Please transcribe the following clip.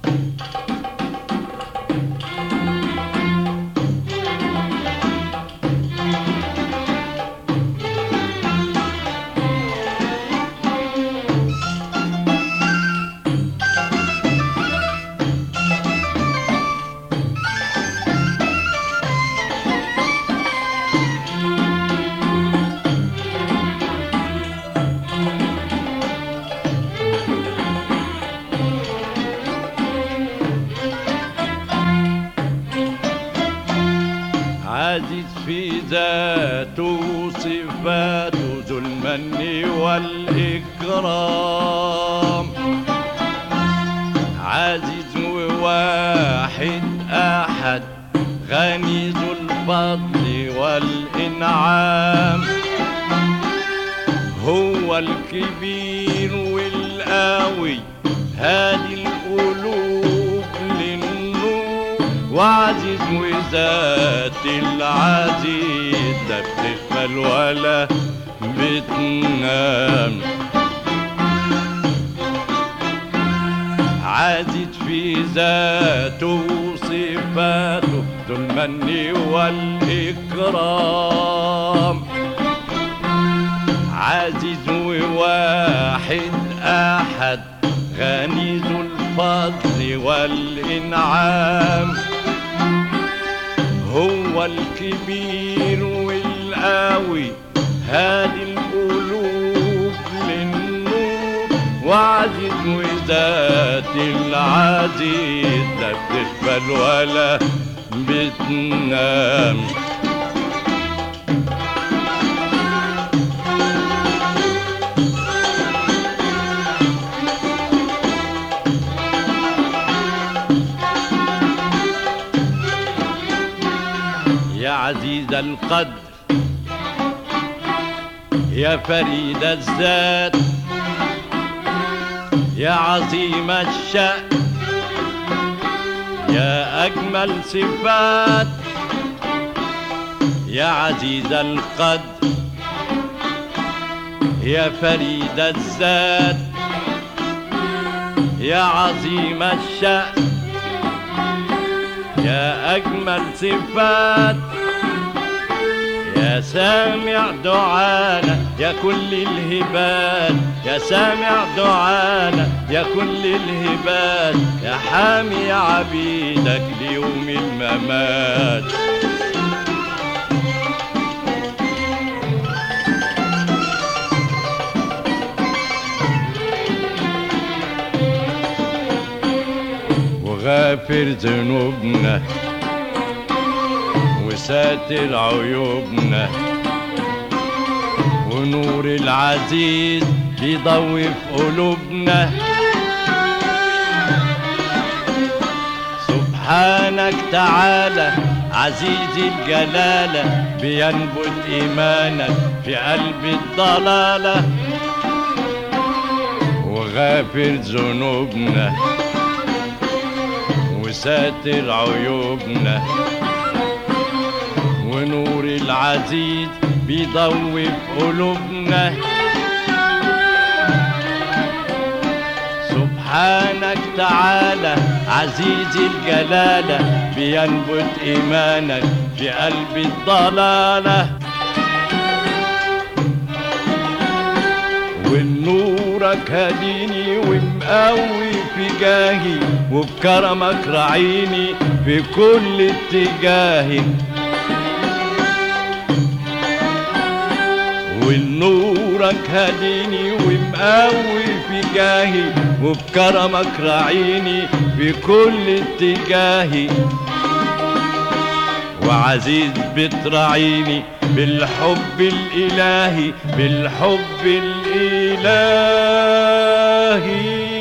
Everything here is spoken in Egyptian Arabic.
عزيز في ذاته وصفاته ذو المن والإكرام عزيز وواحد أحد غني ذو الفضل والإنعام هو الكبير والقوي هادي القلوب للنور وعزيز وذات العزيز لا بتغفل ولا بتنام عزيز في ذاته وصفاته ذو المن والإكرام عزيز وواحد أحد غني ذو الفضل والإنعام هو الكبير والقوي هادي القلوب للنور وعزيز وذات العزيز لا بتغفل ولا بتنام يا عزيز القدر يا فريد الذات يا عظيم الشأن يا أجمل صفات يا عزيز القدر يا فريد الذات يا عظيم الشأن يا أجمل صفات يا سامع دعانا يا كل الهبات يا سامع دعانا يا كل الهبات يا حامي عبيدك ليوم الممات وغافر ذنوبنا وساتر عيوبنا ونور العزيز بيضوي في قلوبنا سبحانك تعالى عزيزي الجلالة بينبت إيمانك في قلب الضلالة وغافر ذنوبنا وساتر عيوبنا ونور العزيز بيضوي في قلوبنا سبحانك تعالى عزيزي الجلالة بينبت إيمانك في قلب الضلالة ونورك هديني ومقوي في جاهي وبكرمك رعيني في كل اتجاهي ونورك هديني ومقوي في جاهي وبكرمك رعيني في كل اتجاهي وعزيز بتراعيني بالحب الإلهي بالحب الإلهي